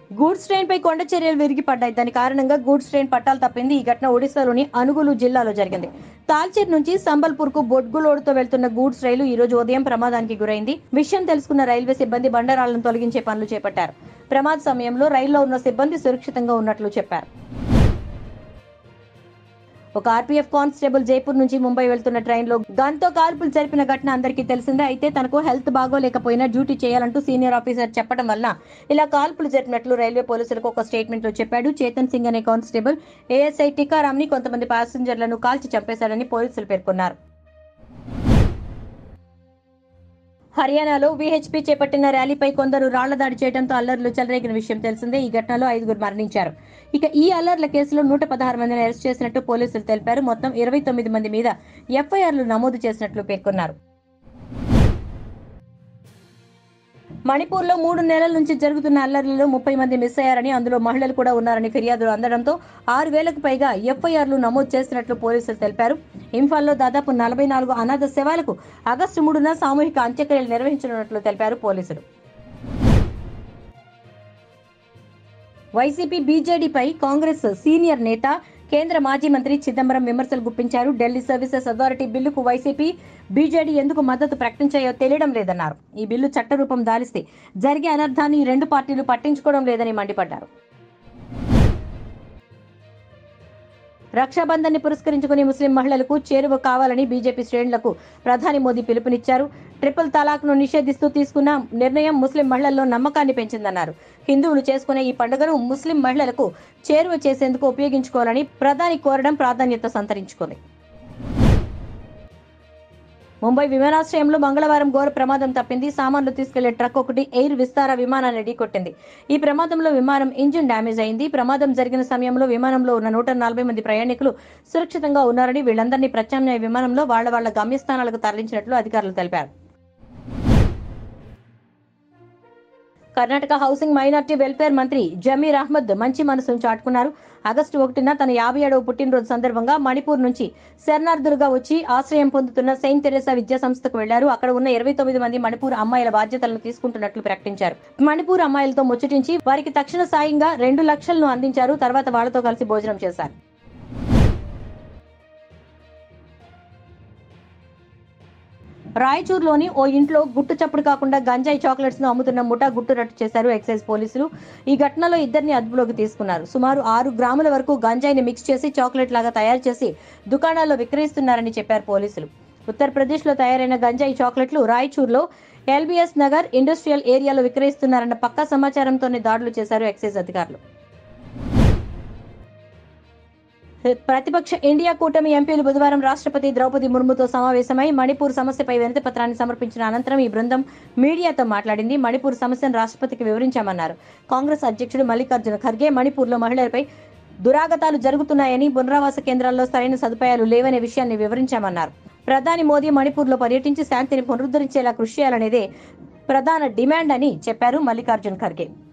goods train పై కొండ చర్యలు విరిగి పడ్డాయి దాని కారణంగా గూడ్స్ ట్రైన్ పట్టాలు తప్పింది ఈ ఘటన ఒడిశాలోని అనుగులు జిల్లాలో జరిగింది తాల్చేర్ నుంచి సంబల్పూర్ కు బొడ్గులోడుతో వెళ్తున్న గూడ్స్ రైలు ఈ రోజు ఉదయం ప్రమాదానికి గురైంది విషయం తెలుసుకున్న రైల్వే సిబ్బంది బండరాళ్లను తొలగించే పనులు చేపట్టారు ప్రమాద సమయంలో రైల్లో ఉన్న సిబ్బంది సురక్షితంగా ఉన్నట్లు చెప్పారు ఒక ఆర్పీఎఫ్ కానిస్టేబుల్ జైపూర్ నుంచి ముంబై వెళ్తున్న ట్రైన్లో గన్తో కాల్పులు జరిపిన ఘటన అందరికీ తెలిసిందే అయితే తనకు హెల్త్ బాగోలేకపోయినా డ్యూటీ చేయాలంటూ సీనియర్ ఆఫీసర్ చెప్పడం వల్ల ఇలా కాల్పులు జరిపినట్లు రైల్వే పోలీసులకు ఒక స్టేట్మెంట్ లో చెప్పాడు చేతన్ సింగ్ అనే కానిస్టేబుల్ ఏఎస్ఐ టికారాం ని కొంతమంది ప్యాసింజర్లను కాల్చి చంపేశాడని పోలీసులు పేర్కొన్నారు హర్యానాలో వీహెచ్పీ చేపట్టిన ర్యాలీపై కొందరు రాళ్ల దాడి చేయడంతో అల్లర్లు చెలరేగిన విషయం తెలిసిందే ఈ ఘటనలో ఐదుగురు మరణించారు ఇక ఈ అల్లర్ల కేసులో నూట పదహారు మందిని అరెస్ట్ చేసినట్టు పోలీసులు తెలిపారు మొత్తం ఇరవై తొమ్మిది మంది మీద ఎఫ్ఐఆర్లు నమోదు చేసినట్లు పేర్కొన్నారు మణిపూర్లో మూడు నెలల నుంచి జరుగుతున్న అల్లర్లలో ముప్పై మంది మిస్ అయ్యారని అందులో మహిళలు కూడా ఉన్నారని ఫిర్యాదులు అందడంతో ఆరు వేలకు పైగా ఎఫ్ఐఆర్లు నమోదు చేసినట్లు పోలీసులు తెలిపారు ఇంఫాల్లో దాదాపు నలభై నాలుగు అనాథ శవాలకు ఆగస్టు మూడున సామూహిక అంత్యక్రియలు నిర్వహించనున్నట్లు తెలిపారు పోలీసులు వైసీపీ బీజేడీపై కాంగ్రెస్ సీనియర్ నేత కేంద్ర మాజీ మంత్రి చిదంబరం విమర్శలు గుప్పించారు ఢిల్లీ సర్వీసెస్ అథారిటీ బిల్లుకు వైసీపీ బీజేడీ ఎందుకు మద్దతు ప్రకటించాయో తెలియడం లేదన్నారు ఈ బిల్లు చట్టరూపం దాలిస్తే జరిగే అనర్థాన్ని ఈ రెండు పార్టీలు పట్టించుకోవడం లేదని మండిపడ్డారు రక్షాబంధన్ ని పురస్కరించుకుని ముస్లిం మహిళలకు చేరువ కావాలని బీజేపీ శ్రేణులకు ప్రధాని మోదీ పిలుపునిచ్చారు ట్రిపుల్ తలాక్ ను నిషేధిస్తూ తీసుకున్న నిర్ణయం ముస్లిం మహిళల్లో నమ్మకాన్ని పెంచిందన్నారు హిందువులు చేసుకునే ఈ పండుగను ముస్లిం మహిళలకు చేరువ చేసేందుకు ఉపయోగించుకోవాలని ప్రధాని కోరడం ప్రాధాన్యత సంతరించుకుంది ముంబై విమానాశ్రయంలో మంగళవారం ఘోర ప్రమాదం తప్పింది సామాన్లు తీసుకెళ్లే ట్రక్ ఒకటి ఎయిర్ విస్తార విమానాన్ని ఢీకొట్టింది ఈ ప్రమాదంలో విమానం ఇంజిన్ డ్యామేజ్ అయింది ప్రమాదం జరిగిన సమయంలో విమానంలో ఉన్న నూట నలభై మంది ప్రయాణికులు సురక్షితంగా ఉన్నారని వీళ్ళందరినీ ప్రత్యామ్నాయ విమానంలో వాళ్ల వాళ్ల గమ్యస్థానాలకు తరలించినట్లు అధికారులు తెలిపారు కర్ణాటక హౌసింగ్ మైనార్టీ వెల్ఫేర్ మంత్రి జమీర్ అహ్మద్ మంచి మనసును చాటుకున్నారు ఆగస్టు ఒకటిన తన యాభై ఏడవ పుట్టినరోజు సందర్భంగా మణిపూర్ నుంచి శరణార్థులుగా వచ్చి ఆశ్రయం పొందుతున్న సెయింట్ తెరేసా విద్యా సంస్థకు వెళ్లారు అక్కడ ఉన్న ఇరవై తొమ్మిది మంది మణిపూర్ అమ్మాయిల బాధ్యతలను తీసుకుంటున్నట్లు ప్రకటించారు మణిపూర్ అమ్మాయిలతో ముచ్చటించి వారికి తక్షణ సాయంగా రెండు లక్షలను అందించారు తర్వాత వాళ్లతో కలిసి భోజనం చేశారు రాయచూరులోని ఓ ఇంట్లో గుట్టు చప్పుడు కాకుండా గంజాయి చాక్లెట్స్ ను అమ్ముతున్న ముఠా గుట్టు రట్టు చేశారు ఎక్సైజ్ పోలీసులు ఈ ఘటనలో ఇద్దరిని అదుపులోకి తీసుకున్నారు సుమారు ఆరు గ్రాముల వరకు గంజాయిని మిక్స్ చేసి చాక్లెట్ లాగా తయారు చేసి దుకాణాల్లో విక్రయిస్తున్నారని చెప్పారు పోలీసులు ఉత్తరప్రదేశ్ లో తయారైన గంజాయి చాక్లెట్లు రాయచూర్లో ఎల్బిఎస్ నగర్ ఇండస్ట్రియల్ ఏరియాలో విక్రయిస్తున్నారన్న పక్కా సమాచారంతోనే దాడులు చేశారు ఎక్సైజ్ అధికారులు ప్రతిపక్ష ఇండియా కూటమి ఎంపీలు బుధవారం రాష్ట్రపతి ద్రౌపది ముర్ముతో సమావేశమై మణిపూర్ సమస్యపై వినతి పత్రాన్ని సమర్పించిన అనంతరం ఈ బృందం మీడియాతో మాట్లాడింది మణిపూర్ సమస్యను రాష్ట్రపతికి వివరించామన్నారు కాంగ్రెస్ అధ్యక్షుడు మల్లికార్జున ఖర్గే మణిపూర్లో మహిళలపై దురాగతాలు జరుగుతున్నాయని పునరావాస కేంద్రాల్లో సరైన సదుపాయాలు లేవనే విషయాన్ని వివరించామన్నారు ప్రధాని మోదీ మణిపూర్లో పర్యటించి శాంతిని పునరుద్ధరించేలా కృషి చేయాలనేదే ప్రధాన డిమాండ్ అని చెప్పారు మల్లికార్జున్ ఖర్గే